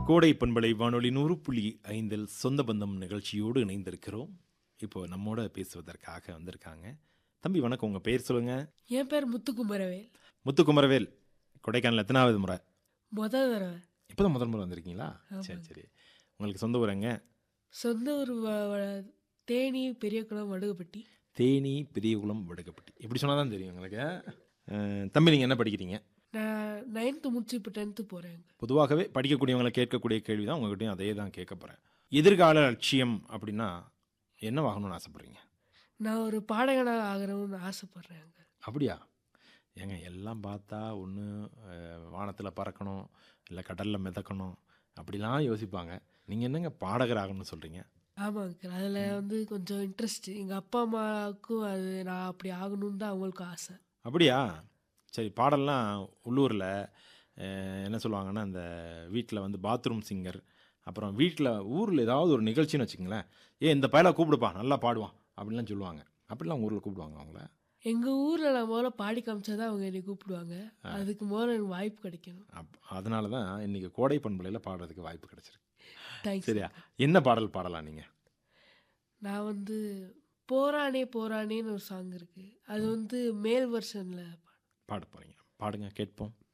கோடை பண்பலை வானொலி நூறு புள்ளி ஐந்தில் சொந்த பந்தம் நிகழ்ச்சியோடு இணைந்திருக்கிறோம் இப்போ நம்மோட பேசுவதற்காக வந்திருக்காங்க தம்பி வணக்கம் உங்கள் பேர் சொல்லுங்க என் பேர் முத்துக்குமரவேல் முத்துக்குமரவேல் கொடைக்கானல் எத்தனாவது முறை முத தடவை இப்போ தான் முதல் முறை வந்திருக்கீங்களா சரி சரி உங்களுக்கு சொந்த ஊரங்க சொந்த ஊர் வ- வ- தேனி பெரியகுளம் வடுகப்பட்டி தேனி பெரியகுளம் வடுகப்பட்டி இப்படி சொன்னால் தான் தெரியும் உங்களுக்கு அஹ், தம்பி நீங்கள் என்ன படிக்கிறீங்க நான் நைன்த்து முடிச்சு இப்போ டென்த்து போகிறேன் பொதுவாகவே படிக்கக்கூடியவங்களை கேட்கக்கூடிய கேள்வி தான் உங்ககிட்டயும் அதே தான் கேட்க போகிறேன் எதிர்கால லட்சியம் அப்படின்னா என்னவாகணும்னு ஆசைப்பட்றீங்க நான் ஒரு பாடகனாக ஆகணும்னு ஆசைப்பட்றேன் அப்படியா ஏங்க எல்லாம் பார்த்தா ஒன்று வானத்தில் பறக்கணும் இல்லை கடலில் மிதக்கணும் அப்படிலாம் யோசிப்பாங்க நீங்கள் என்னங்க பாடகர் ஆகணும்னு சொல்கிறீங்க ஆமாங்க அதில் வந்து கொஞ்சம் இன்ட்ரெஸ்ட் எங்கள் அப்பா அம்மாவுக்கும் அது நான் அப்படி ஆகணும்னு தான் அவங்களுக்கும் ஆசை அப்படியா சரி பாடல்லாம் உள்ளூரில் என்ன சொல்லுவாங்கன்னா இந்த வீட்டில் வந்து பாத்ரூம் சிங்கர் அப்புறம் வீட்டில் ஊரில் ஏதாவது ஒரு நிகழ்ச்சின்னு வச்சுக்கங்களேன் ஏ இந்த பயலை கூப்பிடுப்பா நல்லா பாடுவான் அப்படின்லாம் சொல்லுவாங்க அப்படிலாம் ஊரில் கூப்பிடுவாங்க அவங்கள எங்கள் ஊரில் நான் முதல்ல பாடி காமிச்சா தான் அவங்க என்னை கூப்பிடுவாங்க அதுக்கு முதல்ல எனக்கு வாய்ப்பு கிடைக்கணும் அப் அதனால தான் இன்றைக்கி கோடை பண்பலையில் பாடுறதுக்கு வாய்ப்பு கிடச்சிருக்கு தேங்க்ஸ் சரியா என்ன பாடல் பாடலாம் நீங்கள் நான் வந்து போரானே போரானேன்னு ஒரு சாங் இருக்குது அது வந்து மேல் வெர்ஷனில் பாட போகிறீங்க பாடுங்க கேட்போம்